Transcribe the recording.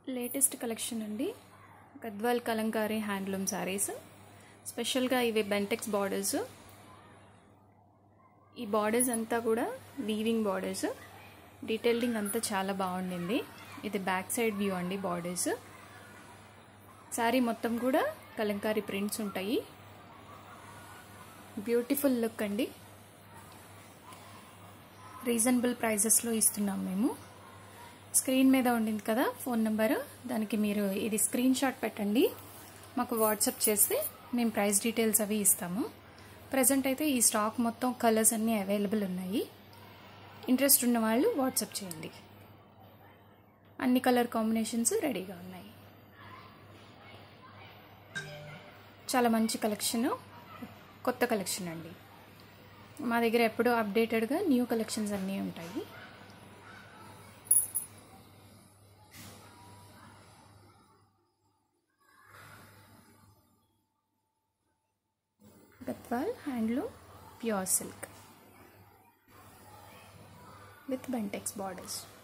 Latest collection అండి Gadwal Kalamkari handloom saris స్పెషల్గా ఇవి బెంటెక్స్ బార్డర్స్ ఈ బార్డర్స్ అంతా కూడా వీవింగ్ బార్డర్స్ డీటెయిలింగ్ అంతా చాలా బాగుండింది ఇది బ్యాక్ సైడ్ వ్యూ అండి బార్డర్స్ శారీ మొత్తం కూడా కలంకారీ ప్రింట్స్ ఉంటాయి బ్యూటిఫుల్ లుక్ అండి రీజనబుల్ ప్రైజెస్లో ఇస్తున్నాం మేము స్క్రీన్ మీద ఉండింది కదా ఫోన్ నెంబర్ దానికి మీరు ఇది స్క్రీన్ షాట్ పెట్టండి మాకు వాట్సాప్ చేస్తే మేము ప్రైస్ డీటెయిల్స్ అవి ఇస్తాము ప్రజెంట్ అయితే ఈ స్టాక్ మొత్తం కలర్స్ అన్నీ అవైలబుల్ ఉన్నాయి ఇంట్రెస్ట్ ఉన్న వాళ్ళు వాట్సాప్ చేయండి అన్ని కలర్ కాంబినేషన్స్ రెడీగా ఉన్నాయి చాలా మంచి కలెక్షన్ కొత్త కలెక్షన్ అండి మా దగ్గర ఎప్పుడూ అప్డేటెడ్గా న్యూ కలెక్షన్స్ అన్నీ ఉంటాయి Gadwal handloom pure silk with Bentex borders.